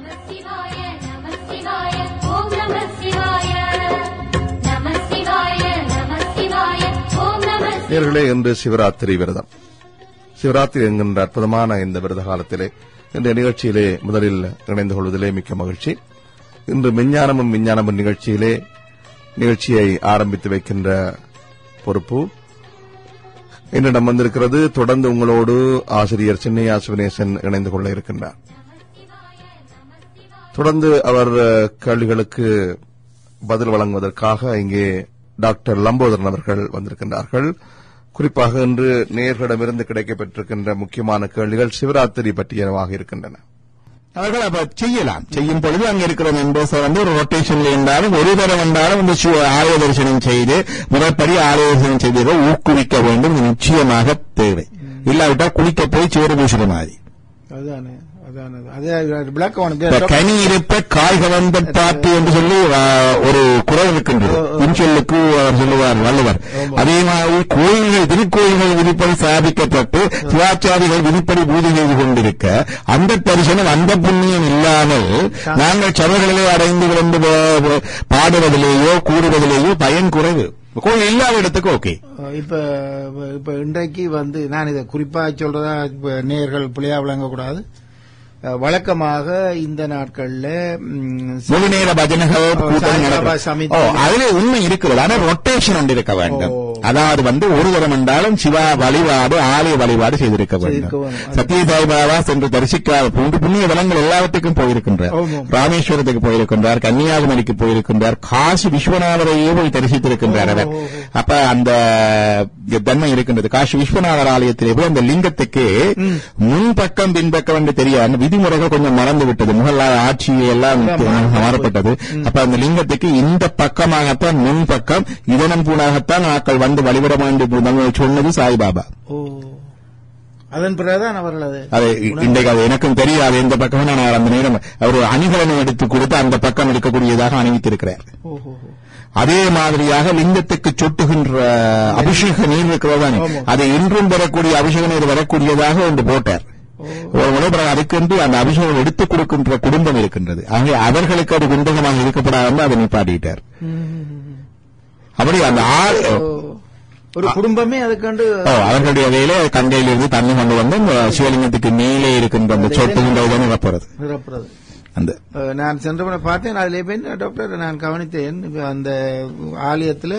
சிவாய நம சிவாய ஓம் நம சிவாய நம சிவாய நம சிவாய ஓம் நம நேர்களே இன்று சிவராத்திரி விரதம் சிவராத்திரி என்கின்ற அற்புதமான இந்த விரத காலத்திலே இந்த நிகழ்ச்சியிலே முதலில் இணைந்து கொள்வதிலே மிக்க மகிழ்ச்சி இன்று விஞ்ஞானமும் விஞ்ஞானமும் நிகழ்ச்சியிலே நிகழ்ச்சியை ஆரம்பித்து வைக்கின்ற பொறுப்பு என்னிடம் வந்திருக்கிறது தொடர்ந்து உங்களோடு ஆசிரியர் சின்னையா சிவனேசன் இணைந்து கொள்ள இருக்கின்றார் தொடர்ந்து அவர் அஹ், கேள்விகளுக்கு பதில் வழங்குவதற்காக இங்கே டாக்டர் லம்போதரன் அவர்கள் வந்திருக்கின்றார்கள் குறிப்பாக இன்று நேர்களிடமிருந்து கிடைக்கப்பெற்றிருக்கின்ற முக்கியமான கேள்விகள் சிவராத்திரி பற்றியனவாக இருக்கின்றன அவர்கள் அப்ப செய்யலாம் செய்யும் பொழுது அங்க இருக்கிற மெம்பர்ஸ் வந்து ஒரு ரொட்டேஷன்ல இருந்தாலும் ஒரு தரம் வந்தாலும் இந்த சு- ஆலய தரிசனம் செய்து முறைப்படி ஆலய தரிசனம் செய்து ஊக்குவிக்க வேண்டும் இது நிச்சயமாக தேவை இல்லாவிட்டால் குளிக்க போய் சோறு பூசுற மாதிரி அதானே அதானே அதே விளக்கம் இப்ப உனக்கு கனி இருப்ப காய் கவர்ந்த பாட்டு என்று சொல்லி ஆ, ஒரு குரல் இருக்கின்றது இன்சொல்லுக்கு அவர் சொல்லுவார் வள்ளுவர் அதே மாதிரி கோயில்கள் திருக்கோயில்கள் விதிப்படி ஸ்தாபிக்கப்பட்டு சிவாச்சாரிகள் விதிப்படி பூஜை செய்து கொண்டிருக்க அந்த தரிசனம் அந்த புண்ணியம் இல்லாமல் நாங்கள் சபைகளிலே அடைந்து கிடந்து பா- பாடுவதிலேயோ கூறுவதிலேயோ பயன் குறைவு கோயில் இல்லாத இடத்துக்கு ஓகே இப்ப இப்ப இன்றைக்கு வந்து நான் இதை குறிப்பா சொல்றதா இப்ப நேர்கள் பிள்ளையா விளங்கக்கூடாது அஹ், வழக்கமாக இந்த நாட்கள்ல ம், முழு நேர பஜனைகள் கூட்டம் சாய்பாபா நடக்கும். சமிதி. ஓ அதுல உண்மை இருக்கிறது ஆனா ரொட்டேஷன் ஒன்று இருக்க வேண்டும் ஓ. அதாவது வந்து ஒரு தரம் என்றாலும் சிவா வழிபாடு ஆலய வழிபாடு செய்திருக்க செய்திருக்க வேண்டும் வேண்டும். சத்திய சாய்பாபா சென்று தரிசிக்காத போன்று புண்ணிய தலங்கள் எல்லாவற்றுக்கும் போயிருக்கின்றார் ஆமாம். ராமேஸ்வரத்துக்கு போயிருக்கின்றார் கன்னியாகுமரிக்கு போயிருக்கின்றார் காசி விஸ்வநாதரையே போய் தரிசித்திருக்கின்றார் அவர் ஓ, ஓ, ஓ. அப்ப அந்த தன்மை இருக்கின்றது காசி விஸ்வநாதர் ஆலயத்திலே போய் அந்த லிங்கத்துக்கு முன்பக்கம் பின்பக்கம் என்று தெரியாது விதிமுறைகள் கொஞ்சம் மறந்து விட்டது முகல் ஆட்சி எல்லாம் மாறப்பட்டது அப்ப அந்த லிங்கத்துக்கு இந்த பக்கமாகத்தான் முன் பக்கம் இதனம் பூனாகத்தான் ஆக்கள் வந்து வழிபட வேண்டும் என்று சொன்னது சாய்பாபா ஓ அதன் பிறகுதான் அவர்கள் அது அது இ- இன்றைக்கு அது எனக்கும் தெரியாது எந்த பக்கம் நான் அந்த நேரம் அவர் அணிகலனை எடுத்து கொடுத்து அந்த பக்கம் இருக்கக்கூடியதாக அணிவித்திருக்கிறார் ஓஹோ அதே மாதிரியாக லிங்கத்துக்கு சொட்டுகின்ற அபிஷேக நீர் இருக்கிறதானே ஆமாம். அது இன்றும் வரக்கூடிய அபிஷேக நீர் வரக்கூடியதாக ஒன்று போட்டார் ஒரு முறை பிறகு அதுக்கென்று அந்த அபிஷேகம் எடுத்துக் கொடுக்கின்ற குடும்பம் இருக்கின்றது ஆகவே அவர்களுக்கு அது குண்டகமாக இருக்கப்படாமல் அதை நிப்பாட்டிட்டார் அப்படி அந்த ஆள் ஒரு குடும்பமே அதுக்கண்டு ஓ, அவர்களுடைய வேலை கங்கையிலிருந்து தண்ணி கொண்டு வந்து இந்த சிவலிங்கத்துக்கு மேலே இருக்கின்ற அந்த சொட்டுகின்ற இதனை நிரப்புறது நிரப்புறது அந்த அஹ், நான் சென்றவனை பார்த்தேன் அதிலே போய் டாக்டர் நான் கவனித்தேன் இப்ப அந்த ஆலயத்தில்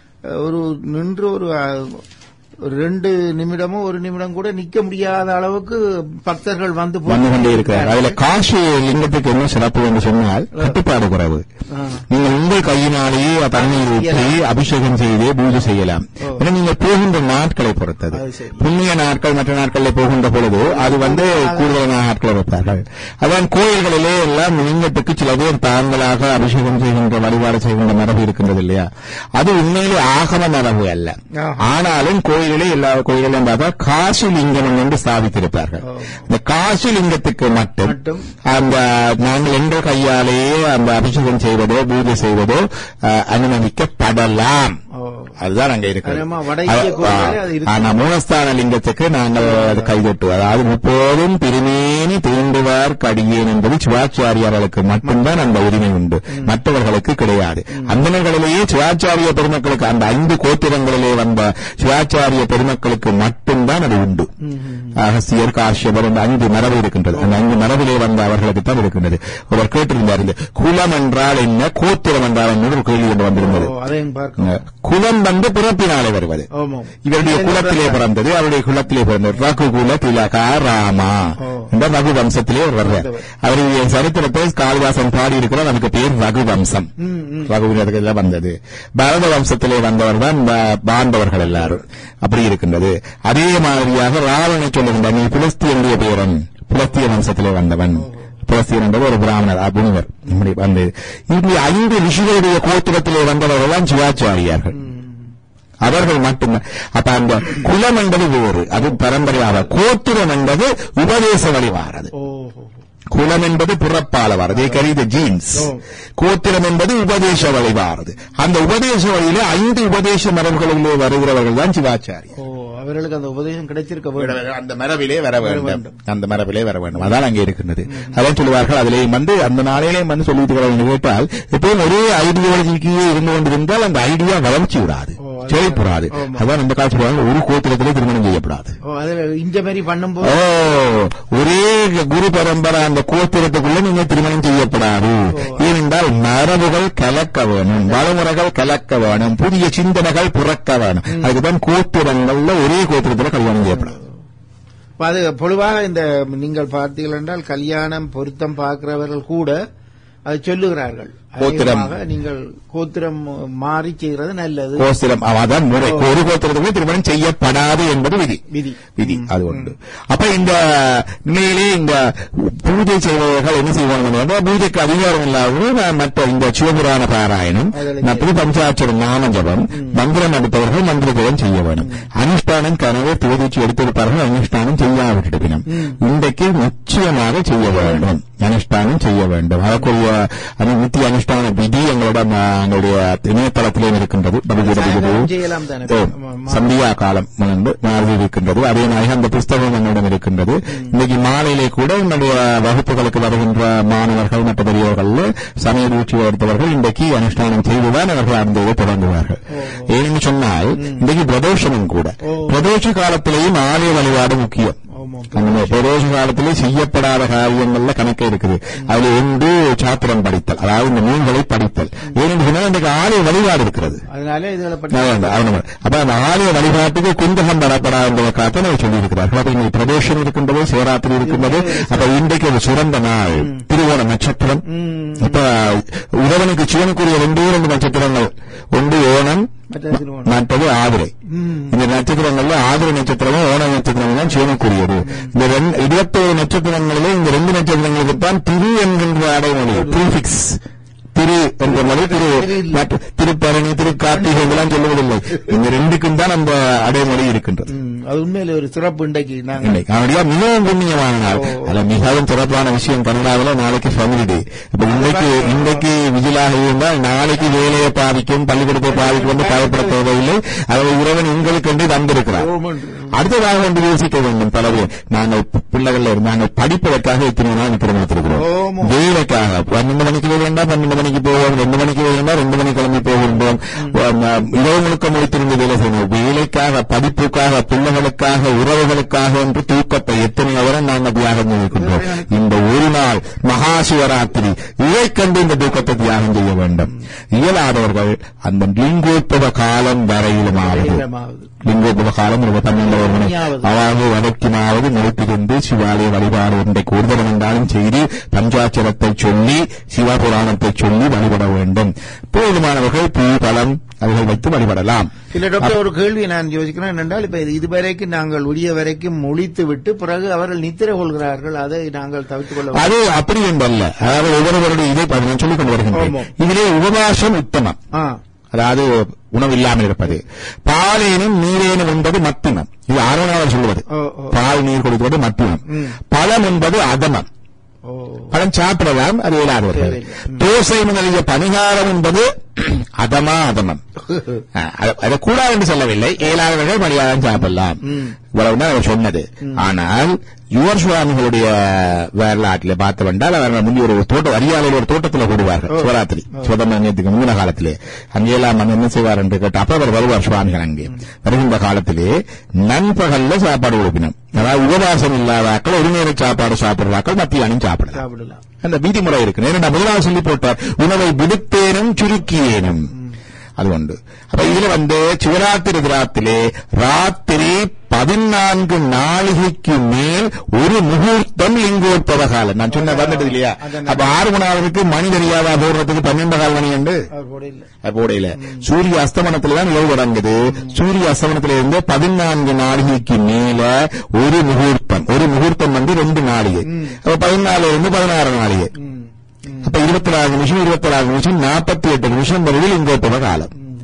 ஒரு நின்று ஒரு அஹ், ஒரு ரெண்டு நிமிடமோ ஒரு நிமிடம் கூட நிக்க முடியாத அளவுக்கு பக்தர்கள் வந்து போய் வந்து கொண்டே இருக்கிறார் அதுல காசி லிங்கத்துக்கு என்ன சிறப்பு என்று சொன்னால் கட்டுப்பாடு குறைவு ஆ. நீங்கள் உங்கள் கையினாலேயே தண்ணீர் ஊற்றி அபிஷேகம் செய்து பூஜை செய்யலாம் ஏன்னா நீங்கள் போகின்ற நாட்களை பொறுத்தது அது சரி. புண்ணிய நாட்கள் மற்ற நாட்களில் போகின்ற பொழுது அது வந்து கூடுதலான நாட்களை வைப்பார்கள் அதான் கோயில்களிலே எல்லாம் லிங்கத்துக்கு சில பேர் தாங்களாக அபிஷேகம் செய்கின்ற வழிபாடு செய்கின்ற மரபு இருக்கின்றது இல்லையா அது உண்மையிலே ஆகம மரபு அல்ல ஆஹா. ஆனாலும் கோயிலிலே எல்லா கோயிலும் பார்த்தா காசி லிங்கம் என்று ஸ்தாபித்திருப்பார்கள் இந்த காசி லிங்கத்துக்கு மட்டும் மட்டும். அந்த நாங்கள் எங்கள் கையாலேயே அந்த அபிஷேகம் செய்வதோ பூஜை செய்வதோ அஹ், அனுமதிக்கப்படலாம் ஓ. அதுதான் அங்க இருக்கு அதேமா வட இந்திய கோயில்களே அது இருக்கு. ஆனா மூலஸ்தான லிங்கத்துக்கு நாங்கள் அது கைதட்டுவோம் அதாவது முப்போதும் திருமேனி தீண்டுவார் கடியேன் என்பது சிவாச்சாரியார்களுக்கு மட்டும்தான் அந்த உரிமை உண்டு மற்றவர்களுக்கு கிடையாது அந்தனர்களிலேயே சிவாச்சாரிய பெருமக்களுக்கு அந்த ஐந்து கோத்திரங்களிலே வந்த சிவாச்சாரிய பெருமக்களுக்கு மட்டும்தான் அது உண்டு அகஸ்தியர் காஷ்யபர் அந்த ஐந்து மரபு இருக்கின்றது அந்த ஐந்து மரபிலே வந்த அவர்களுக்கு தான் இருக்கின்றது அவர் கேட்டிருந்தார் இந்த குலம் என்றால் என்ன கோத்திரம் என்றால் என்ன ஒரு கேள்வி ஒன்று வந்திருந்தது ஓ, அதையும் பார்க்கணும் குலம் வந்து பிறப்பினாலே வருவது ஆமாம் இவருடைய குலத்திலே பிறந்தது அவருடைய குலத்திலே பிறந்தது ரகு குல திலகா ராமா ஓ. இந்த ரகு வம்சத்திலே அவர் வர்றார் அவருடைய சரித்திரத்தை காளிதாசன் பாடி இருக்கிறார் அதுக்கு பேர் ரகு வம்சம் ம், ம். ரகுவினர்கள் வந்தது பரத வம்சத்திலே வந்தவர் தான் பாண்டவர்கள் எல்லாரும் அப்படி இருக்கின்றது அதே மாதிரியாக ராவணனை சொல்லுகின்றார் நீ புலஸ்தியனுடைய பேரன் புலஸ்திய வம்சத்திலே வந்தவன் புலஸ்தியன் என்பது ஒரு பிராமணர் அபுனிவர் இப்படி வந்தது இப்படி ஐந்து ரிஷிகளுடைய கோத்திரத்திலே வந்தவர்கள் தான் சிவாச்சாரியார்கள் அவர்கள் மட்டும்தான் அப்ப அந்த குலம் என்பது வேறு அது பரம்பரையாக கோத்திரம் என்பது உபதேச வழிவாரது ஓஹோ குலம் என்பது புறப்பால வரது கரீத ஜீன்ஸ் ஓ. கோத்திரம் என்பது உபதேச வழி வாரது அந்த உபதேச வழியில ஐந்து உபதேச மரபுகளிலே வருகிறவர்கள் தான் சிவாச்சாரியர் ஓ அவர்களுக்கு அந்த உபதேசம் கிடைச்சிருக்க வேண்டும் அந்த மரபிலே வர வேண்டும் வேண்டும். அந்த மரபிலே வர வேண்டும் அதான் அங்கே இருக்கின்றது அதான் சொல்லுவார்கள் அதிலேயும் வந்து அந்த நாளிலேயும் வந்து சொல்லிட்டு கேட்டால் எப்பவும் ஒரே ஐடியாலஜிக்கு இருந்து கொண்டிருந்தால் அந்த ஐடியா வளர்ச்சி விடாது ஓ, அது- செயல்படாது ஆமா. அதான் அந்த காட்சி சொல்லுவாங்க ஒரு கோத்திரத்திலே திருமணம் செய்யப்படாது ஓ, அதுல இந்த மாதிரி ஓ பண்ணும்போது ஒரே குரு பரம்பரை அந்த கோத்திரத்துக்குள்ள நீங்க திருமணம் செய்யப்படாது ஏனென்றால் மரபுகள் கலக்க வேணும் வளமுறைகள் கலக்க வேணும் புதிய சிந்தனைகள் பிறக்க வேணும் அதுக்குதான் கோத்திரங்கள்ல ஒரே கோத்திரத்துல கல்யாணம் செய்யப்படாது இப்ப அது பொதுவாக இந்த நீங்கள் பார்த்தீர்கள் என்றால் கல்யாணம் பொருத்தம் பார்க்கிறவர்கள் கூட அது சொல்லுகிறார்கள் கோத்திரம். அதிகமாக நீங்கள் கோத்திரம் மாறி செய்கிறது நல்லது கோத்திரம் அதான் முறை ஒரு கோத்திரத்துக்கு திருமணம் செய்யப்படாது என்பது விதி விதி விதி அது உண்டு அப்ப இந்த உண்மையிலே இந்த பூஜை செய்பவர்கள் என்ன செய்வாங்க பூஜைக்கு அதிகாரம் இல்லாத மற்ற இந்த சிவபுராண பாராயணம் அதில் மற்றது பஞ்சாட்சர நாம ஜபம் மந்திரம் எடுப்பவர்கள் மந்திர ஜபம் செய்ய வேணும் அனுஷ்டானம் கனவே தேதிச்சு எடுத்திருப்பார்கள் அனுஷ்டானம் செய்யாவிட்டிருப்பினும் இன்றைக்கு நிச்சயமாக செய்ய வேண்டும் அனுஷ்டானம் செய்ய வேண்டும் அதற்குரிய அது நித்திய அனுஷ்டான விதி எங்களோட ம- எங்களுடைய இணையதளத்திலே இருக்கின்றது சாயங்காலம் செய்யலாம் தானே? ஓ, ஆமா. சந்தியா காலம் வந்து மாறி இருக்கின்றது அதே மாதிரி அந்த புஸ்தகம் என்னிடம் இருக்கின்றது இன்னைக்கு மாலையிலே கூட என்னுடைய வகுப்புகளுக்கு வருகின்ற மாணவர்கள் மற்ற பெரியவர்கள் சமய ரூட்சி எடுத்தவர்கள் இன்றைக்கு அனுஷ்டானம் செய்துதான் அவர்கள் அந்த இதை தொடங்குவார்கள் ஏன்னு சொன்னால் இன்றைக்கு பிரதோஷமும் கூட பிரதோஷ காலத்திலேயும் ஆலய வழிபாடு முக்கியம் ஆமாம். அந்த பிரதோஷ காலத்திலே செய்யப்படாத காரியங்கள்ல கணக்கு இருக்குது அதுல ஒன்று சாத்திரம் படித்தல் அதாவது இந்த நூல்களை படித்தல் ஏனென்று சொன்னால் இன்றைக்கு ஆலய வழிபாடு இருக்கிறது அதனால இதுகளை பற்றி அதான், அதான். அப்ப அந்த ஆலய வழிபாட்டுக்கு குந்தகம் வரப்படாத காத்த சொல்லி இருக்கிறார்கள் அப்ப இன்னைக்கு பிரதோஷம் இருக்கின்றது சிவராத்திரி இருக்கின்றது அப்ப இன்றைக்கு ஒரு சிறந்த நாள் திருவோண நட்சத்திரம் இப்ப உறவனுக்கு சிவனுக்குரிய ரெண்டே ரெண்டு நட்சத்திரங்கள் ஒன்று ஓணம் மற்ற திருவோணம். மற்றது ஆதிரை ம். இந்த நட்சத்திரங்கள்ல ஆதிரை நட்சத்திரமும் ஓண நட்சத்திரமும் தான் சிவனுக்குரியது இந்த ரெண்டு- இருபத்தோரு நட்சத்திரங்களிலே இந்த ரெண்டு நட்சத்திரங்களுக்கு தான் திரு என்கின்ற அடைமொழி ப்ரீஃபிக்ஸ் திரு என்ற மொழி திரு மற்ற திருப்பரணி திரு கார்த்திகை இதெல்லாம் சொல்லுவதில்லை இந்த ரெண்டுக்கும் தான் அந்த அடைமொழி இருக்கின்றது ம், அது உண்மையில ஒரு சிறப்பு இன்றைக்கு நாங்கள் இன்னைக்கு அவனுடைய மிகவும் புண்ணியமான நாள் அதுல மிகவும் சிறப்பான விஷயம் கனடாவில் நாளைக்கு ஃபேமிலி டே இப்ப இன்றைக்கு இன்றைக்கு விஜிலாக இருந்தால் நாளைக்கு வேலையை பாதிக்கும் பள்ளிக்கூடத்தை பாதிக்கும் என்று பயப்பட தேவையில்லை அதை இறைவன் உங்களுக்கு என்று தந்திருக்கிறார் அடுத்ததாக ஒன்று யோசிக்க வேண்டும் பல பேர் நாங்கள் பிள்ளைகள் நாங்கள் படிப்பதற்காக இத்தனை நாள் திருமணத்திருக்கிறோம் ஆமா. வேலைக்காக பன்னெண்டு மணிக்கு வேண்டாம் பன்னெண்டு மணிக்கு போவோம் ரெண்டு மணிக்கு வேண்டாம் ரெண்டு மணிக்கு கிளம்பி போகின்றோம் இரவு முழுக்க முடித்திருந்து வேலை செய்யணும் வேலைக்காக படிப்புக்காக பிள்ளைகளுக்காக உறவுகளுக்காக என்று தூக்கத்தை எத்தனை நேரம் நாங்கள் தியாகம் செய்கின்றோம் இந்த ஒரு நாள் மகா சிவராத்திரி இதை கண்டு இந்த தூக்கத்தை தியாகம் செய்ய வேண்டும் இயலாதவர்கள் அந்த லிங்கோத்பவ காலம் வரையிலுமாவது இடமாவது. லிங்கோத்பவ காலம் ஒரு பன்னெண்டு ஒரு மணி மணியாவது. அதாவது வடக்கினாவது முடித்திருந்து சிவாலய வழிபாடு ஒன்றை கூடுதல் என்றாலும் செய்து பஞ்சாட்சரத்தை சொல்லி சிவபுராணத்தை சொல்லி வழிபட வேண்டும் போதுமானவர்கள் பூ பலம் அவர்கள் வைத்து வழிபடலாம் இல்ல டாக்டர் ஒரு கேள்வி நான் யோசிக்கிறேன் என்னென்றால் இப்ப இது இதுவரைக்கும் நாங்கள் உரிய வரைக்கும் ஒழித்து விட்டு பிறகு அவர்கள் நித்திரை கொள்கிறார்கள் அதை நாங்கள் தவிர்த்துக் கொள்ள வேண்டும். அது அப்படி என்றல்ல அதாவது ஒவ்வொருவருடைய இதை நான் சொல்லிக் கொண்டு வருகின்றேன் ஆமாம். இதிலே உபவாசம் உத்தமம் ஆ, அதாவது உணவு இல்லாமல் இருப்பது பாலேனும் நீரேனும் என்பது மத்திமம் இது ஆரோனாவில் சொல்லுவது ஓ, ஓ. பால் நீர் கொடுக்கிறது மத்திமம் ம். பழம் என்பது அதமம் ஓ பழம் சாப்பிடலாம் அது இயலாதவர்கள் தேவையில்லை. ம். தோசை முதலிய பணிகாரம் என்பது அதமா அதமம் அஹ், அது- அது கூடாது என்று சொல்லவில்லை இயலாதவர்கள் பணிகாரம் சாப்பிடலாம் இவ்வளவுதான் அவர் சொன்னது ஆனால் யுவர் சுவாமிகளுடைய வரலாற்றில் பார்த்து வந்தால் அவர்கள் முந்தைய ஒரு தோட்டம் அரியாலையில் ஒரு தோட்டத்தில் கூடுவார்கள் சிவராத்திரி சிவதமன்யத்துக்கு முந்தின காலத்திலே அங்கெல்லாம் மன்னன் என்ன செய்வார் என்று கேட்டு அப்ப அவர் வருவார் சுவாமிகள் அங்கே வருகின்ற காலத்திலே நண்பகல்ல சாப்பாடு கொடுப்பினோம் அதாவது உபவாசம் இல்லாதாக்கள் ஒரு நேர சாப்பாடு சாப்பிடுறாக்கள் மத்தியானம் சாப்பிடலாம் சாப்பிடலாம் அந்த விதிமுறை இருக்கு நேரண்டா முதலாவது சொல்லி போட்டார் உணவை விடுத்தேனும் சுருக்கியேனும் அது உண்டு அப்ப இதுல வந்து சிவராத்திரி திராத்திலே ராத்திரி பதினான்கு நாளிகைக்கு மேல் ஒரு முகூர்த்தம் லிங்கோத்பவ காலம் நான் சொன்ன வந்துட்டு இல்லையா அப்ப ஆறு மணி நேரத்துக்கு மணி தெரியாதா போடுறதுக்கு பன்னெண்டு கால் மணி உண்டு அவர் கூட இல்ல போடையில சூரிய அஸ்தமனத்துல தான் இரவு தொடங்குது சூரிய அஸ்தமனத்துல இருந்து பதினான்கு நாளிகைக்கு மேல ஒரு முகூர்த்தம் ஒரு முகூர்த்தம் வந்து ரெண்டு நாளிகை அப்ப பதினாலுல இருந்து பதினாறு நாளிகை ம், ம். அப்ப இருபத்தி நாலு நிமிஷம் இருபத்தி நாலு நிமிஷம் நாற்பத்தி எட்டு நிமிஷம் வரையில் இங்கோத்தவ காலம்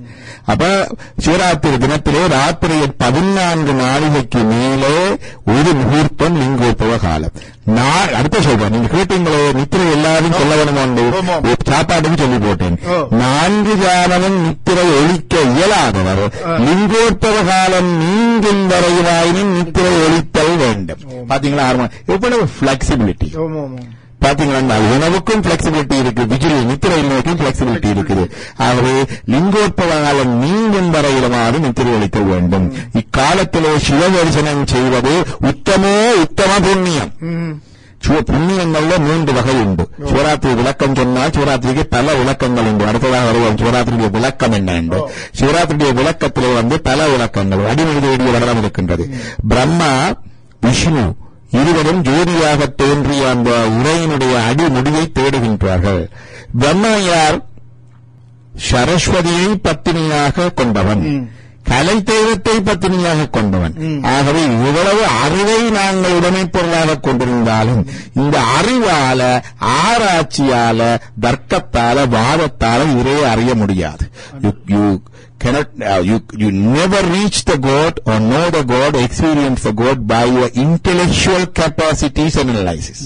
அப்ப சிவராத்திரி தினத்திலே ராத்திரி பதினான்கு நாளிகைக்கு மேலே ஒரு முகூர்த்தம் லிங்கோத்பவ காலம் நான் அடுத்த சொல்றேன் நீங்க கேட்டீங்களே நித்திரை எல்லாரும் சொல்ல வேணும் ஆமா. சாப்பாட்டுக்கு சொல்லி போட்டேன் ஓ. நான்கு காலமும் நித்திரை ஒழிக்க இயலாதவர் லிங்கோத்பவ காலம் நீங்கும் வரையிலாயினும் நித்திரை ஒழித்தல் வேண்டும் பாத்தீங்களா ஆர்வம் எவ்வளவு பிளெக்சிபிலிட்டி ஆமா ஆமா பாத்தீங்களா உணவுக்கும் பிளெக்சிபிலிட்டி இருக்கு விஜிலி நித்திரை நோய்க்கும் பிளெக்சிபிலிட்டி இருக்குது ஆகவே லிங்கோத்பவ காலம் நீங்கும் வரையிலுமாறு நித்திரை அளித்தல் வேண்டும் இக்காலத்திலே சிவதரிசனம் செய்வது உத்தமோ உத்தம புண்ணியம் ம் சிவ புண்ணியங்கள்ல மூன்று வகை உண்டு சிவராத்திரி விளக்கம் சொன்னால் சிவராத்திரிக்கு பல விளக்கங்கள் உண்டு அடுத்ததாக வருவோம் சிவராத்திரியுடைய விளக்கம் என்ன என்று சிவராத்திரியுடைய விளக்கத்திலே வந்து பல விளக்கங்கள் அடிமொழி தேடிய வரலாம் இருக்கின்றது பிரம்மா விஷ்ணு இருவரும் ஜோதியாக தோன்றிய அந்த உரையினுடைய அடிமுடியை தேடுகின்றார்கள் பிரம்மா யார் சரஸ்வதியை பத்தினியாக கொண்டவன் கலை தெய்வத்தை பத்தினியாக கொண்டவன் ஆகவே இவ்வளவு அறிவை நாங்கள் உடைமை பொருளாக கொண்டிருந்தாலும் இந்த அறிவால ஆராய்ச்சியால தர்க்கத்தால வாதத்தால இறையை அறிய முடியாது You- you cannot uh, you you never reach the god or know the god experience the god by your intellectual capacities and analysis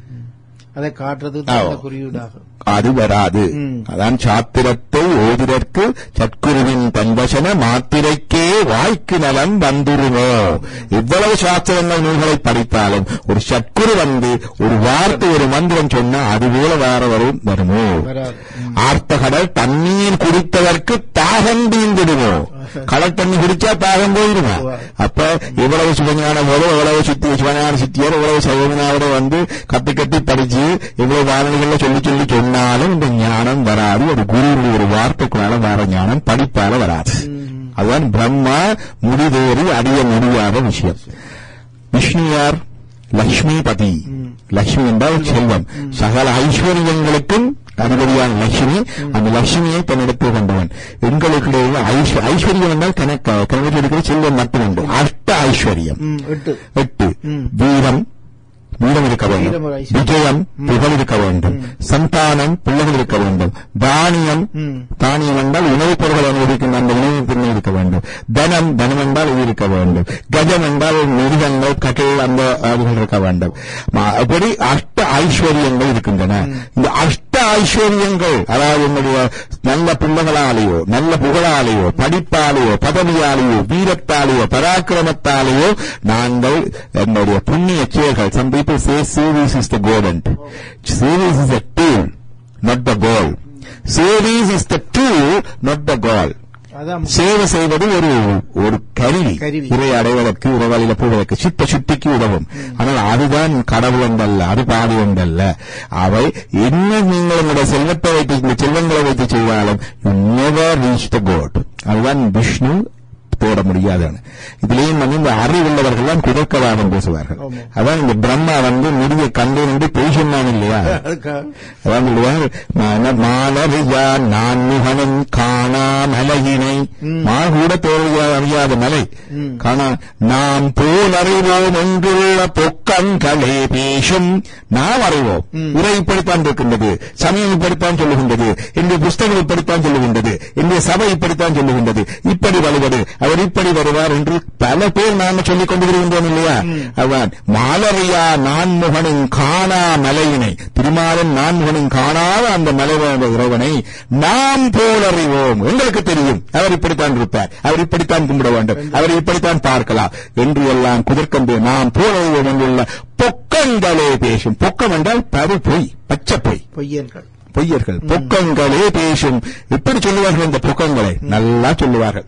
அதை காட்டுறது ஆ. அந்த குறியீடாகும் அது வராது அதான் சாத்திரத்தை ஓதிதற்கு சத்குருவின் தன்வசன மாத்திரைக்கே வாய்க்கு நலம் வந்துருமோ எவ்வளவு சாஸ்திரங்கள் நூல்களை படித்தாலும் ஒரு சத்குரு வந்து ஒரு வார்த்தை ஒரு மந்திரம் சொன்னா அது போல வேற வரும் வருமோ வராது. ஆர்த்தகடல் தண்ணீர் குடித்ததற்கு தாகம் தீர்ந்துடுமோ கடல் தண்ணி குடிச்சா தாகம் போயிடுமா அப்ப இவ்வளவு சிவஞான போது இவ்வளவு சித்தி சிவஞான சித்தியர் இவ்வளவு சைவனாவோட வந்து கத்தி கத்தி படிச்சு இவ்வளவு வாரணிகள்ல சொல்லி சொல்லி சொன்னாலும் இந்த ஞானம் வராது ஒரு குருவுடைய ஒரு வார்த்தைக்குள்ளால வேற ஞானம் படிப்பால வராது அதுதான் பிரம்மா முடிவேறி அறிய முடியாத விஷயம் விஷ்ணு யார் லக்ஷ்மிபதி லக்ஷ்மி என்றால் செல்வம் சகல ஐஸ்வர்யங்களுக்கும் அதிபதியான லட்சுமி அந்த லட்சுமியை தன்னிடத்தில் கொண்டவன் எங்களுக்கு ஐஸ்வ- ஐஸ்வர்யம் என்றால் கணக்க கணக்கில் இருக்கிற செல்வம் மட்டுமுண்டு அஷ்ட ஐஸ்வர்யம் ம், எட்டு எட்டு வீரம் வீரம் இருக்க வேண்டும் வீரம் ஒரு ஐஸ்வர்யம். விஜயம் புகழ் இருக்க வேண்டும் சந்தானம் பிள்ளைகள் இருக்க வேண்டும் தானியம் ம். தானியம் என்றால் உணவுப் பொருட்கள் அனுபவிக்கின்ற அந்த உணவுப் பொருள் இருக்க வேண்டும் தனம் தனம் என்றால் இது இருக்க வேண்டும் கஜம் என்றால் மிருகங்கள் கட்டில் அந்த அதுகள் இருக்க வேண்டும் ம- அப்படி அஷ்ட ஐஸ்வர்யங்கள் இருக்கின்றன இந்த அஷ்ட ஐஸ்வர்யங்கள் அதாவது உங்களுடைய நல்ல பிள்ளைகளாலேயோ நல்ல புகழாலேயோ படிப்பாலேயோ பதவியாலேயோ வீரத்தாலேயோ பராக்கிரமத்தாலேயோ நாங்கள் என்னுடைய புண்ணிய செயல்கள் some people say service is the goal and service is a tool not the goal service is the tool not the goal அதான் சேவை செய்வது ஒரு ஒரு கருவி கருவி. இறை அடைவதற்கு உறவாளில போவதற்கு சித்த சுத்திக்கு உதவும் ஆனால் அதுதான் கடவுள் ஒன்றல்ல அது பாதி ஒன்றல்ல அவை என்ன நீங்கள் உங்களுடைய செல்வத்தை வைத்து இந்த செல்வங்களை வைத்து செய்தாலும் you never reach the god அதுதான் விஷ்ணு தேட முடியாதுன்னு இதுலயும் வந்து இந்த அறிவுள்ளவர்கள் தான் குதர்க்கவாதம் பேசுவார்கள் ஆமா. அதான் இந்த பிரம்மா வந்து முடிவை கண்டு நின்று பொய் சொன்னான் இல்லையா அதுக்கா அதான் சொல்லுவார் மன- மாலரியா நான் முகனும் காணா மலையினை மா கூட தோல்வியா அறியாத மலை காணா நாம் போல் அறிவோம் என்றுள்ள பொக்கங்களே பேசும் நாம் அறிவோம் உரை இப்படித்தான் இருக்கின்றது சமயம் இப்படித்தான் சொல்லுகின்றது என்னுடைய புஸ்தகம் இப்படித்தான் சொல்லுகின்றது என்னுடைய சபை இப்படித்தான் சொல்லுகின்றது இப்படி வலுவது அவர் இப்படி வருவார் என்று பல பேர் நாம சொல்லிக் கொண்டு வருகின்றோம் இல்லையா அதான் மாலரியா நான்முகனின் காணா மலையினை திருமாலன் நான்முகனின் காணாத அந்த மலைவாழ் இறைவனை நாம் போல் அறிவோம் எங்களுக்கு தெரியும் அவர் இப்படித்தான் இருப்பார் அவர் இப்படித்தான் கும்பிட வேண்டும் அவர் இப்படித்தான் பார்க்கலாம் என்று எல்லாம் குதர்க்கம்பே நாம் போல் அறிவோம் என்றுள்ள பொக்கங்களே பேசும் பொக்கம் என்றால் பரு பொய் பச்சை பொய் பொய்யர்கள் பொய்யர்கள் பொக்கங்களே பேசும் எப்படி சொல்லுவார்கள் இந்த பொக்கங்களை நல்லா சொல்லுவார்கள்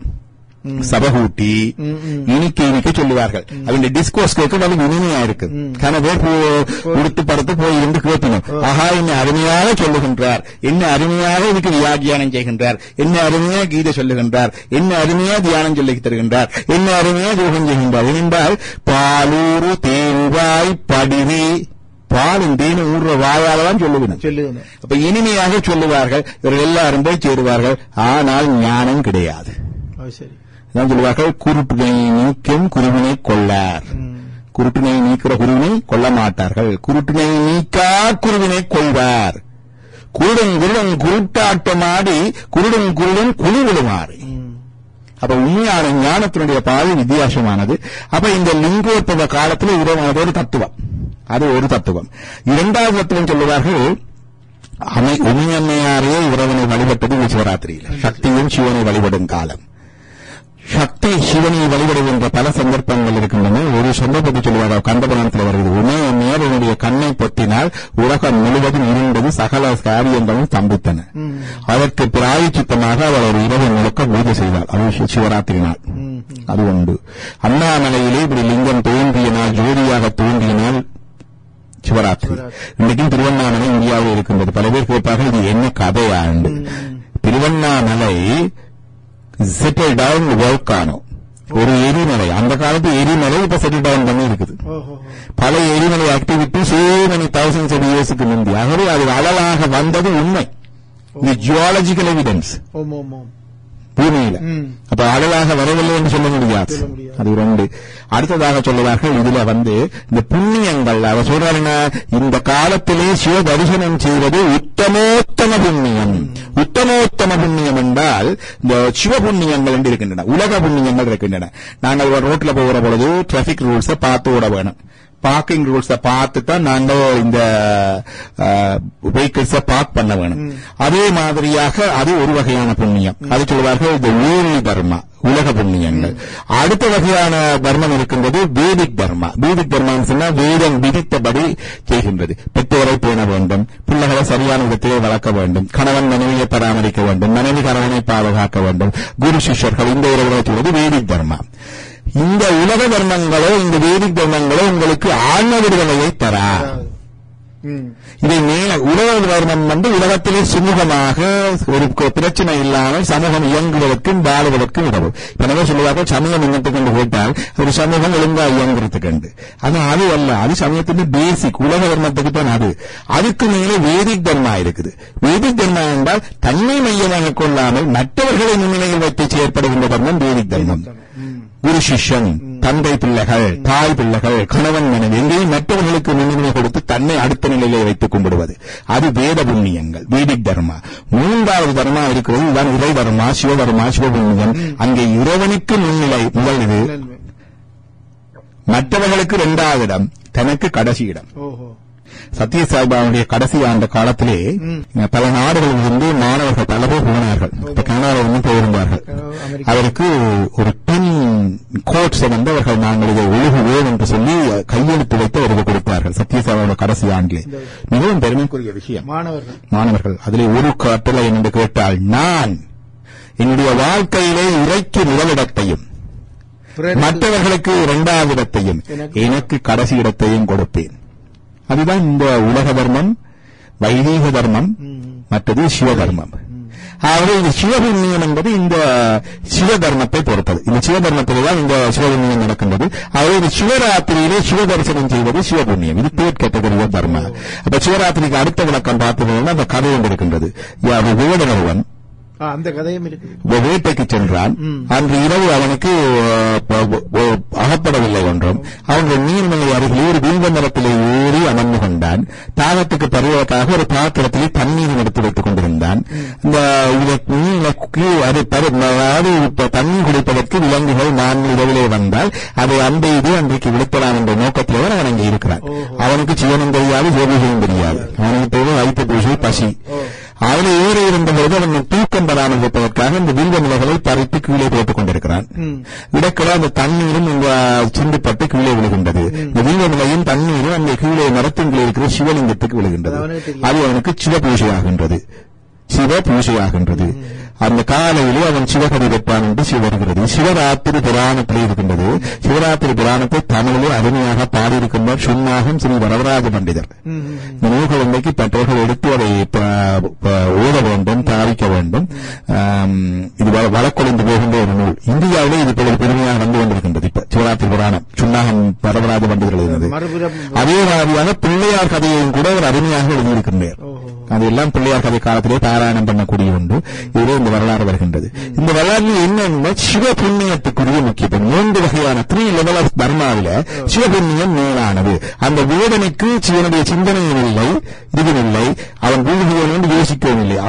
சபகூட்டி இனிக்க இனிக்க சொல்லுவார்கள் அவங்க டிஸ்கோஸ் கேட்க நல்ல இனிமையா இருக்கு கன பேர் போ- உடுத்து படுத்து போய் இருந்து கேட்கணும் ஆஹா என்ன அருமையாக சொல்லுகின்றார் என்ன அருமையாக இதுக்கு வியாக்கியானம் செய்கின்றார் என்ன அருமையா கீதை சொல்லுகின்றார் என்ன அருமையா தியானம் சொல்லி தருகின்றார் என்ன அருமையா யோகம் செய்கின்றார் ஏனென்றால் பாலூரு தேன்வாய் படிவி பாலும் தேனும் ஊர்ற வாயால தான் சொல்லுவினோம் சொல்லுங்க அப்ப இனிமையாக சொல்லுவார்கள் இவர்கள் எல்லாரும் போய் சேருவார்கள் ஆனால் ஞானம் கிடையாது அது சரி அதான் சொல்லுவார்கள் குருட்டினை நீக்கும் குருவினை கொள்ளார் குருட்டினை நீக்கிற குருவினை கொல்ல மாட்டார்கள் குருட்டினை நீக்கா குருவினை கொள்வார் குருடன் குருடன் குருட்டாட்டமாடி குருடன் குருடன் குழி விடுமாறு அப்ப உண்மையான ஞானத்தினுடைய பாதை வித்தியாசமானது அப்ப இந்த லிங்கோத்பவ காலத்தில் இறைவன் அது ஒரு தத்துவம் அது ஒரு தத்துவம் இரண்டாவது தத்துவம் சொல்லுவார்கள் அமை உமையம்மையாரே இறைவனை வழிபட்டது இந்த சிவராத்திரியில் சக்தியும் சிவனை வழிபடும் காலம் சக்தி சிவனை வழிபடுகின்ற பல சந்தர்ப்பங்கள் இருக்கின்றன ஒரு சந்தர்ப்பத்தை சொல்லுவார் கந்தபுராணத்தில் வருகிறது உமையம்மையார் என்னுடைய கண்ணை பொத்தினால் உலகம் முழுவதும் இருந்தது சகல காரியங்களும் ஸ்தம்பித்தன அதற்கு பிராயச்சித்தமாக அவர் ஒரு இரவு முழுக்க பூஜை செய்தார் அது சி- சிவராத்திரி நாள் அது உண்டு அண்ணாமலையிலே இப்படி லிங்கம் தோன்றிய நாள் ஜோதியாக தோன்றிய நாள் சிவராத்திரி இன்றைக்கும் திருவண்ணாமலை இந்தியாவில் இருக்கின்றது பல பேர் கேட்பார்கள் இது என்ன கதையாண்டு திருவண்ணாமலை செட்டில் டவுன் volcano ஒரு எரிமலை அந்த காலத்து எரிமலை இப்ப செட்டில் டவுன் பண்ணி இருக்குது ஓஹோ பல எரிமலை activity so many thousands of இயர்ஸுக்கு முந்தி ஆகவே அது அழலாக வந்தது உண்மை இது ஜியாலஜிக்கல் எவிடன்ஸ் ஓம் ஓம் ஓம் பூமியில ம். அப்ப அழலாக வரவில்லை என்று சொல்ல முடியாது சொல்ல முடியாது. அது ரெண்டு அடுத்ததாக சொல்லுவார்கள் இதுல வந்து இந்த புண்ணியங்கள் அவர் சொல்றாருன்னா இந்த காலத்திலே சிவ தரிசனம் செய்வது உத்தமோத்தம புண்ணியம் உத்தமோத்தம புண்ணியம் என்றால் இந்த சிவ புண்ணியங்கள் என்று இருக்கின்றன உலக புண்ணியங்கள் இருக்கின்றன நாங்கள் ஒரு ரோட்ல போகிற பொழுது டிராபிக் ரூல்ஸை பார்த்து விட வேணும் பார்க்கிங் ரூல்ஸ பார்த்து தான் நாங்க இந்த வெஹிக்கிள்ஸ பார்க் பண்ண வேணும் அதே மாதிரியாக அது ஒரு வகையான புண்ணியம் அது சொல்வார்கள் இந்த ஊழி தர்மா உலக புண்ணியங்கள் அடுத்த வகையான தர்மம் இருக்கின்றது வேதிக் தர்மா வேதிக் தர்மம் சொன்னா வேதம் விதித்தபடி செய்கின்றது பெற்றோரை பேண வேண்டும் பிள்ளைகளை சரியான விதத்திலே வளர்க்க வேண்டும் கணவன் மனைவியை பராமரிக்க வேண்டும் மனைவி கணவனை பாதுகாக்க வேண்டும் குரு சிஷ்யர்கள் இந்த உறவுகளை சொல்வது வேதிக் தர்மா இந்த உலக தர்மங்களோ இந்த வேதிக் தர்மங்களோ உங்களுக்கு ஆன்ம விடுதலையை தரா ம் இதை மேல உலக தர்மம் வந்து உலகத்திலே சுமூகமாக ஒரு கு- பிரச்சனை இல்லாமல் சமூகம் இயங்குவதற்கும் வாழுவதற்கும் உதவும் இப்ப என்ன சொல்லுவாங்க சமூகம் என்னத்துக்கு கொண்டு போயிட்டால் ஒரு சமூகம் ஒழுங்கா இயங்குறதுக்கு உண்டு. ஆனா அது அல்ல அது சமயத்தின் பேசிக் உலக தர்மத்துக்கு தான் அது அதுக்கு மேலே வேதிக் தர்மா இருக்குது வேதிக் தர்மா என்றால் தன்னை மையமாக கொள்ளாமல் மற்றவர்களை முன்னிலையில் வைத்து செயற்படுகின்ற தர்மம் வேதிக் தர்மம் குரு சிஷ்யன் தந்தை பிள்ளைகள் தாய் பிள்ளைகள் கணவன் மனைவி எங்கேயும் மற்றவர்களுக்கு முன்னுரிமை கொடுத்து தன்னை அடுத்த நிலையிலே வைத்துக் கும்பிடுவது அது வேத புண்ணியங்கள் வேதிக் தர்மா மூன்றாவது தர்மா இருக்கிறது இதுதான் இறை தர்மா சிவதர்மா சிவபுண்ணியம் அங்கே இறைவனுக்கு முன்னிலை முதல் இது நன்மை. மற்றவர்களுக்கு இரண்டாவது இடம் தனக்கு கடைசி இடம் ஓஹோ சத்யசாய்பாவுடைய கடைசி ஆண்டு காலத்திலே பல நாடுகளில் இருந்து மாணவர்கள் பல பேர் போனார்கள் இப்ப கனடாவில் வந்து போயிருந்தார்கள் அமெரிக்கா. அவருக்கு ஒரு டென் கோட்ஸ் வந்து அவர்கள் நாங்கள் இதை ஒழுகுவோம் என்று சொல்லி கையெழுத்து வைத்து அவருக்கு கொடுத்தார்கள் சத்யசாய்பாவுடைய கடைசி ஆண்டிலே மிகவும் பெருமைக்குரிய விஷயம் மாணவர்கள் மாணவர்கள் அதிலே ஒரு கட்டளை என்று கேட்டால் நான் என்னுடைய வாழ்க்கையிலே இறைக்கு முதலிடத்தையும் பிறருக்கு- மற்றவர்களுக்கு இரண்டாவது இடத்தையும் எனக்கு- எனக்கு கடைசி இடத்தையும் கொடுப்பேன் அதுதான் இந்த உலக தர்மம் வைதீக தர்மம் மற்றது சிவ தர்மம் ஆகவே இந்த சிவபுண்ணியம் என்பது இந்த சிவ தர்மத்தை பொறுத்தது இந்த சிவ தர்மத்தில் தான் இந்த சிவபுண்ணியம் நடக்கின்றது ஆகவே இந்த சிவராத்திரியிலே சிவ தரிசனம் செய்வது சிவபுண்ணியம் இது தேர்ட் கேட்டகரி தர்மம் அப்ப சிவராத்திரிக்கு அடுத்த விளக்கம் பார்த்தீங்கன்னா அந்த கதை ஒன்று இருக்கின்றது யார் வேடனவன் ஆ, அந்த கதையும் இருக்கு ஒரு வேட்டைக்கு சென்றான் அன்று இரவு அவனுக்கு அஹ், ப- ப- அகப்படவில்லை ஒன்றும் அவன் நீர்மலை அருகிலே ஒரு வில்வ மரத்திலே ஏறி அமர்ந்து கொண்டான் தாகத்துக்கு பருவதற்காக ஒரு பாத்திரத்திலே தண்ணீர் எடுத்து வைத்துக் கொண்டிருந்தான் இந்த இதை நீல கீழ் அது பரு- அதாவது இப்ப தண்ணீர் குடிப்பதற்கு விலங்குகள் நான்கு இரவிலே வந்தால் அதை அந்த இது அன்றைக்கு விடுத்தலாம் என்ற நோக்கத்திலே அவன் அங்கே இருக்கிறான் அவனுக்கு சிவனும் தெரியாது ஜோபிகளும் தெரியாது அவனுக்கு தேவை வைத்த பூஜை பசி அவனை ஏறி இருந்தபோது அவன் தூக்கம் பெறாமல் இருப்பதற்காக இந்த வில்வ நிலைகளை பறித்து கீழே போட்டுக் கொண்டிருக்கிறான் இடக்கில அந்த தண்ணீரும் இந்த சிந்துப்பட்டு கீழே விழுகின்றது இந்த வில்வ நிலையும் தண்ணீரும் அந்த கீழே மரத்தின் கீழே இருக்கிற சிவலிங்கத்துக்கு விழுகின்றது அது அவனுக்கு தெரியும். அது அவனுக்கு சிவ பூஜையாகின்றது சிவ பூஜையாகின்றது அந்த காலையிலே அவன் சிவகதி பெற்றான் என்று சிவ வருகிறது சிவராத்திரி புராணத்தில் இருக்கின்றது சிவராத்திரி புராணத்தை தமிழிலே அருமையாக பாடியிருக்கின்றார் சுண்ணாகம் ஸ்ரீ வரதராஜ பண்டிதர் இந்த நூல்கள் இன்றைக்கு பெற்றோர்கள் எடுத்து அதை ப- ப- ஓத வேண்டும் தாவிக்க வேண்டும் ஆம், இது வ- வழக்கொழிந்து போகின்ற ஒரு நூல் இந்தியாவிலே இது இப்பொழுது பெருமையாக வந்து கொண்டிருக்கின்றது இப்ப சிவராத்திரி புராணம் சுண்ணாகம் வரதராஜ பண்டிதர் எழுதினது மறுபுறம் அதே மாதிரியாக பிள்ளையார் கதையையும் கூட அவர் அருமையாக எழுதியிருக்கின்றார் ஓஹோ அதெல்லாம் பிள்ளையார் கதை காலத்திலே பாராயணம் பண்ணக்கூடிய உண்டு இதிலே இந்த வரலாறு வருகின்றது இந்த வரலாறு என்னன்னா சிவ புண்ணியத்துக்குரிய முக்கியத்துவம் மூன்று வகையான த்ரீ லெவல் ஆஃப் தர்மாவில சிவபுண்ணியம் மேலானது அந்த வேதனைக்கு சிவனுடைய சிந்தனையும் இல்லை இதுவும் இல்லை அவன் பூமியோடு யோசிக்கவும் இல்லை அவன் செய்த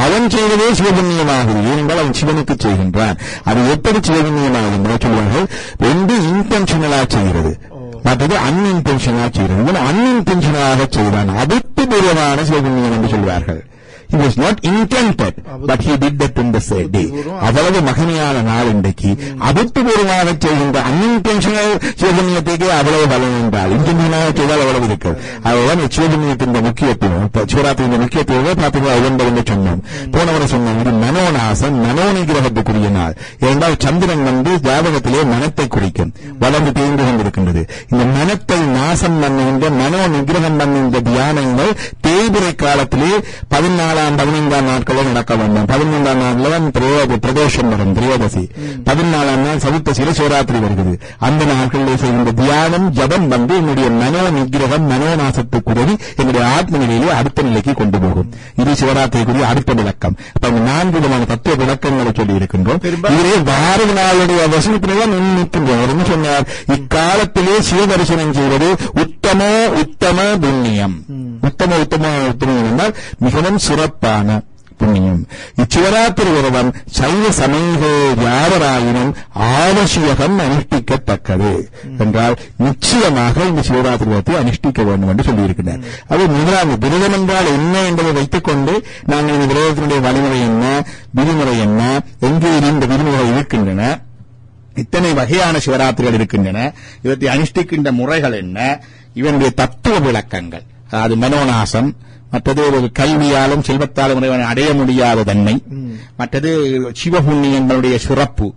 செய்வதே சிவபுண்ணியமாகுது ஏனென்றால் அவன் சிவனுக்கு செய்கின்றான் அது எப்படி சிவபுண்ணியமாகும் என்று சொல்வார்கள் ரெண்டு இன்டென்ஷனலா செய்கிறது மற்றது அன்இன்டென்ஷனலா செய்கிறது இவன் அன்இன்டென்ஷனலாக செய்தான் அபுத்துபூர்வமான சிவபுண்ணியம் என்று சொல்வார்கள் He was not intended, but he did that in the same day. அவ்வளவு மகிமையான நாள் இன்றைக்கு அபுத்துபூர்வமாக செய்கின்ற அன்இன்டென்ஷனல் சிவபுண்ணியத்துக்கு அவ்வளவு பலன் என்றால் இன்டென்ஷனாக செய்தால் அவ்வளவு இருக்கு அதுதான் சிவபுண்ணியத்தின் முக்கியத்துவம் இப்ப சிவராத்திரியின் முக்கியத்துவம் பார்த்தீங்கன்னா உயர்ந்த என்று சொன்னோம் போனவரை சொன்னோம் இது மனோநாசம் மனோ நிகிரகத்துக்குரிய நாள் இரண்டாவது சந்திரன் வந்து ஜாதகத்திலே மனத்தை குறிக்கும் வளர்ந்து தேர்ந்து கொண்டிருக்கின்றது இந்த மனத்தை நாசம் பண்ணுகின்ற மனோ நிகிரகம் பண்ணுகின்ற தியானங்கள் தேய்பிரை காலத்திலே பதினாலாம் பதினைந்தாம் நாட்களில் நடக்க வேண்டும் பதிமூன்றாம் நாளில் தான் பிரயோக பிரதோஷம் வரும் திரையோதசி பதினாலாம் நாள் சதுர்த்தசியில சிவராத்திரி வருகிறது அந்த நாட்களில் செய்கின்ற தியானம் ஜபம் வந்து என்னுடைய மனோ நிகிரகம் மனோநாசத்துக்குரிய என்னுடைய ஆத்ம நிலையிலே அடுத்த நிலைக்கு கொண்டு போகும் இது சிவராத்திரிக்குரிய அடுத்த விளக்கம் அப்ப இந்த நான்கு விதமான தத்துவ விளக்கங்களை சொல்லி இருக்கின்றோம் இதிலே பாரத நாளுடைய வசனத்திலே நிற்கின்றோம் அவர் என்ன சொன்னார் இக்காலத்திலே சிவதரிசனம் செய்வது உத்தம உத்தம புண்ணியம் உத்தம உத்தம உத்தமம் என்றால் மிகவும் சிறப்பான புண்ணியம் இச்சிவராத்திரி விரதம் சைவ சமயங்கள் யாவராயினும் ஆவசியகம் அனுஷ்டிக்கத்தக்கது என்றால் நிச்சயமாக இந்த சிவராத்திரி விரதத்தை அனுஷ்டிக்க வேண்டும் என்று சொல்லியிருக்கிறார் அது முதலாவது விரதம் என்றால் என்ன என்பதை வைத்துக் கொண்டு நாங்கள் இந்த விரதத்தினுடைய வழிமுறை என்ன விதிமுறை என்ன எங்கே இந்த விதிமுறை இருக்கின்றன இத்தனை வகையான சிவராத்திரிகள் இருக்கின்றன இவற்றை அனுஷ்டிக்கின்ற முறைகள் என்ன இவனுடைய தத்துவ விளக்கங்கள் அதாவது மனோநாசம் மற்றது ஒரு கல்வியாலும் செல்வத்தாலும் இறைவனை அடைய முடியாத தன்மை மற்றது சிவபுண்ணியங்களுடைய சிறப்பு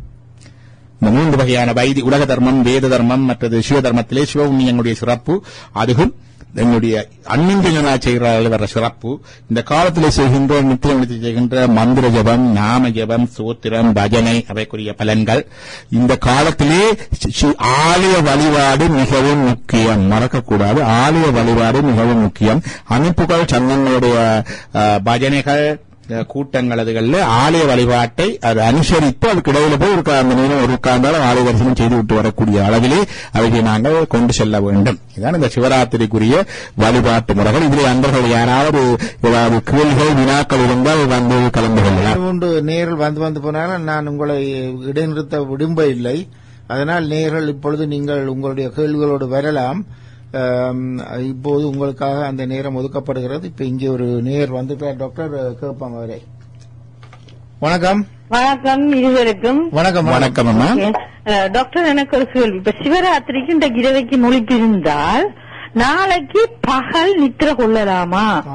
இந்த மூன்று வகையான வைதி உலக தர்மம் வேத தர்மம் மற்றது சிவ தர்மத்திலே சிவபுண்ணியங்களுடைய சிறப்பு அதுவும் என்னுடைய அன்னிந்தினா செய்கிறார்கள் வர சிறப்பு இந்த காலத்தில் செய்கின்ற நித்தியம் செய்கின்ற மந்திர ஜபம் நாம ஜபம் சூத்திரம் பஜனை அவைக்குரிய பலன்கள் இந்த காலத்திலே சி- சி- ஆலய வழிபாடு மிகவும் முக்கியம் மறக்கக்கூடாது ஆலய வழிபாடு மிகவும் முக்கியம் அமைப்புகள் சங்கங்களுடைய அஹ், பஜனைகள் அஹ், கூட்டங்கள் அதுகள்ல ஆலய வழிபாட்டை அது அனுசரித்து அதுக்கு இடையில போய் ஒரு அந்த நேரம் ஒரு உட்கார்ந்தாலும் ஆலய தரிசனம் செய்து விட்டு வரக்கூடிய அளவிலே அவைகளை நாங்கள் கொண்டு செல்ல வேண்டும் இதுதான் இந்த சிவராத்திரிக்குரிய வழிபாட்டு முறைகள் இதில் அன்பர்கள் யாராவது ஏதாவது கேள்விகள் வினாக்கள் இருந்தால் வந்து கலந்து கொள்ளலாம் உண்டு நேரில் வந்து வந்து போனாலும் நான் உங்களை இடைநிறுத்த விரும்ப இல்லை அதனால் நேர்கள் இப்பொழுது நீங்கள் உங்களுடைய கேள்விகளோடு வரலாம் ஆம், இப்போது உங்களுக்காக அந்த நேரம் ஒதுக்கப்படுகிறது இப்ப இங்கே ஒரு நேர் வந்துட்டார் டாக்டர் கேட்பாங்க அவரை வணக்கம் வணக்கம் இருவருக்கும் வணக்கம் வணக்கம் அம்மா அஹ், டாக்டர் எனக்கு ஒரு கேள்வி இப்ப சிவராத்திரிக்கு இந்த இரவைக்கு முழிப்பு இருந்தால் நாளைக்கு பகல் நித்திர கொள்ளலாமா ஆ,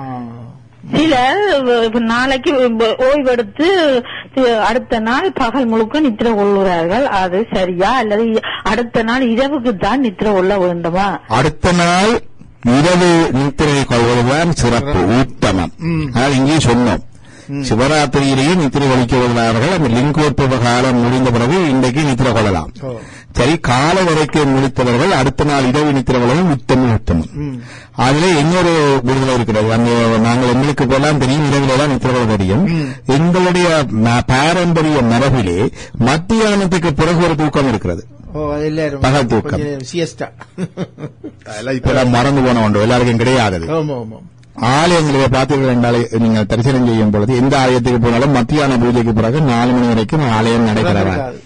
சிலர் இப்ப நாளைக்கு ஓய்வெடுத்து தி- அடுத்த நாள் பகல் முழுக்க நித்திர கொள்ளுகிறார்கள் அது சரியா அல்லது அடுத்த நாள் இரவுக்கு தான் நித்திர கொள்ள வேண்டுமா அடுத்த நாள் இரவு நித்திரை கொள்வதுதான் சிறப்பு உத்தமம் ஆனால் இங்கே சொன்னோம் சிவராத்திரியிலேயே நித்திரை கொள்கிறார்கள் அந்த லிங்கோற்பவ காலம் முடிந்த பிறகு இன்றைக்கு நித்திரை கொள்ளலாம் ஓ. சரி கால வரைக்கும் முடித்தவர்கள் அடுத்த நாள் இரவு நித்திரை கொள்ளவும் உத்தமம் உத்தமம் அதுல இன்னொரு விடுதலை இருக்கிறது அந்த நாங்கள் எங்களுக்கு போலாம் தெரியும் இரவுல தான் நித்திரை கொள்ள தெரியும் எங்களுடைய ம- பாரம்பரிய மரபிலே மத்தியானத்துக்கு பிறகு ஒரு தூக்கம் இருக்கிறது ஓ எல்லாரும் பகல் தூக்கம். கொஞ்சம் siesta. அதெல்லாம் இப்ப எல்லாம் மறந்து போன ஒன்று எல்லாருக்கும் கிடையாது ஆமா ஆமா ஆலயங்களை பார்த்தீர்கள் என்றாலே நீங்கள் தரிசனம் செய்யும் பொழுது எந்த ஆலயத்துக்கு போனாலும் மத்தியான பூஜைக்கு பிறகு நாலு மணி வரைக்கும் ஆலயம் நடைபெறலாம் இருக்காது.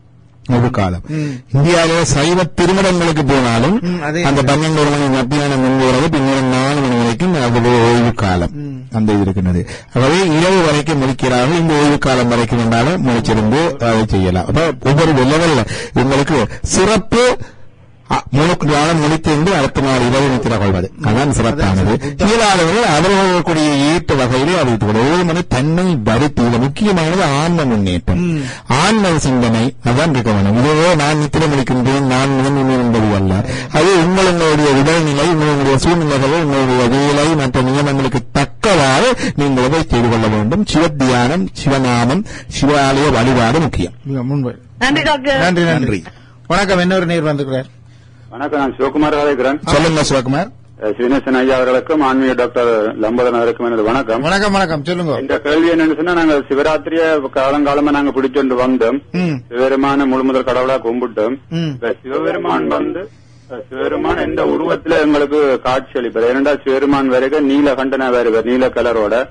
ஒரு காலம் இந்தியாவிலே சைவ திருமணங்களுக்கு போனாலும் ம், அதே அந்த பன்னெண்டு ஒரு மணி மத்தியானம் முன்பு வரவு பின்னர் நாலு மணி வரைக்கும் அது ஒரு ஓய்வு காலம் அந்த இது இருக்கின்றது ஆகவே இரவு வரைக்கும் முடிக்கிறார்கள் இந்த ஓய்வு காலம் வரைக்கும் என்றாலும் முடிச்சிருந்து அதை செய்யலாம் அப்ப ஒவ்வொரு லெவல்ல உங்களுக்கு சிறப்பு அ, முழுக்கு நாளும் முடித்திருந்து அடுத்த நாள் இரவு நித்திர கொள்வது அதான் சிறப்பானது இயலாதவர்கள் அவர்களுடைய ஈட்டு வகையிலே அறிவித்துக் ஒவ்வொரு மணி தன்னை வருத்தி இது முக்கியமானது ஆன்ம முன்னேற்றம் ஆன்ம சிந்தனை அதான் இருக்க வேண்டும் இதுவோ நான் நித்திர முடிக்கின்றேன் நான் முதன்மை என்பது அல்ல அது உங்களுடைய உடல்நிலை உங்களுடைய சூழ்நிலைகள் உங்களுடைய வேலை மற்ற நியமங்களுக்கு தக்கவாறு நீங்கள் இதை செய்து கொள்ள வேண்டும் சிவத்தியானம் சிவநாமம் சிவாலய வழிபாடு முக்கியம் மிக முன்பு நன்றி டாக்டர் நன்றி நன்றி நன்றி. வணக்கம் இன்னொரு நேர் வந்துக்கிறார் வணக்கம் நான் சிவகுமார் அழைக்கிறேன் சொல்லுங்க சிவகுமார் ஸ்ரீனிவாசன் ஐயா அவர்களுக்கும் ஆன்மீக டாக்டர் லம்பதன் அவருக்கும் எனது வணக்கம் வணக்கம் வணக்கம் சொல்லுங்க இந்த கேள்வி என்னன்னு சொன்னா நாங்க சிவராத்திரிய காலங்காலமா நாங்க பிடிச்சொண்டு வந்தோம் ம் சிவபெருமான முழு முதல் கடவுளா கும்பிட்டோம் ம் இப்ப சிவபெருமான் வந்து அஹ், சிவபெருமான் எந்த உருவத்துல எங்களுக்கு காட்சி அளிப்பார் ஏனென்றா சிவபெருமான் வரைக்கும் நீல கண்டன வருவார் நீல கலரோட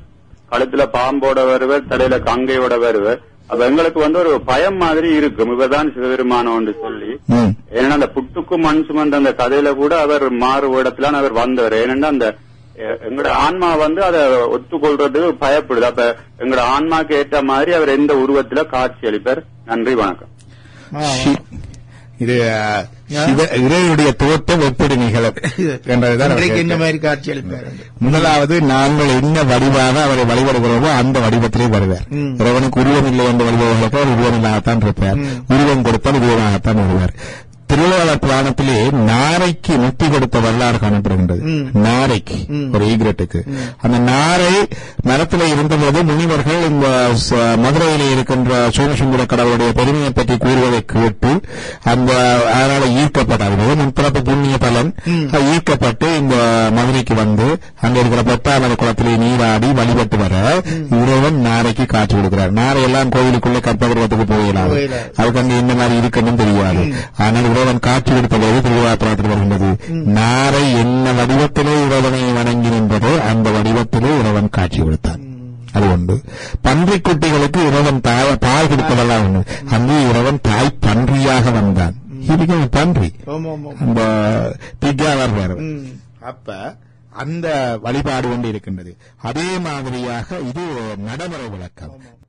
கழுத்துல பாம்போட வருவர் தலையில கங்கையோட வருவர் அப்ப எங்களுக்கு வந்து ஒரு பயம் மாதிரி இருக்கும் இவர்தான் சிவபெருமானோன்னு சொல்லி ம். ஏன்னா அந்த புட்டுக்கும் மண் சுமந்த அந்த கதையில கூட அவர் மாறு இடத்துல அவர் வந்தவர் ஏன்னா அந்த எ- எங்களோட ஆன்மா வந்து அதை ஒத்துக்கொள்றதுக்கு பயப்படுது அப்ப எங்களோட ஆன்மாக்கு ஏற்ற மாதிரி அவர் எந்த உருவத்துல காட்சி அளிப்பார் நன்றி வணக்கம் சி- இது அஹ், சிவ- இறைவனுடைய தோற்றம் எப்படி நிகழும் என்றதுதான் அவர் இன்றைக்கு என்ன கேட்கிறார். மாதிரி காட்சி அளிப்பார் முதலாவது நாங்கள் என்ன வடிவாக அவரை வழிபடுகிறோமோ அந்த வடிவத்திலே வருவார் ம். இறைவனுக்கு உருவம் இல்லை என்று வழிபடுவதற்கு அவர் உருவமில்லாகத்தான் இருப்பார் உருவம் கொடுத்தால் உருவமாகத்தான் வருவார் திருவாளர் புராணத்திலே நாரைக்கு முத்தி கொடுத்த வரலாறு காணப்படுகின்றது ம். நாரைக்கு ம். ஒரு ஈகிரட்டுக்கு அந்த நாரை மரத்தில் இருந்தபோது முனிவர்கள் இந்த ச- மதுரையிலே இருக்கின்ற சோமசுந்தர கடவுளுடைய பெருமையை பற்றி கூறுவதை கேட்டு அந்த அதனால ஈர்க்கப்பட்டார் முன்பிறப்பு புண்ணிய பலன் அது ஈர்க்கப்பட்டு இந்த மதுரைக்கு வந்து அங்க இருக்கிற பத்தாமரை குளத்திலே நீராடி வழிபட்டு வர இறைவன் நாரைக்கு காட்சி கொடுக்கிறார் நாரை எல்லாம் கோவிலுக்குள்ள கற்பகிரகத்துக்கு போயிடலாம் போயிடாது. அதுக்கு அங்க என்ன மாதிரி இருக்குன்னு தெரியாது ஆனால் இறைவன் காட்சி கொடுத்தபோது திருவிழாப்புறத்தில் வருகின்றது நாரை என்ன வடிவத்திலே இறைவனை வணங்கி நின்றதோ அந்த வடிவத்திலே இறைவன் காட்சி கொடுத்தான் அது உண்டு பன்றிக் குட்டிகளுக்கு இறைவன் தாய் பால் கொடுப்பதெல்லாம் உண்டு அங்கே இறைவன் தாய் பன்றியாக வந்தான் இதுக்கு பன்றி ஆமா ஆமா அந்த பிக்காவர் வேற ம். அப்ப அந்த வழிபாடு கொண்டு இருக்கின்றது அதே மாதிரியாக இது நடைமுறை விளக்கம்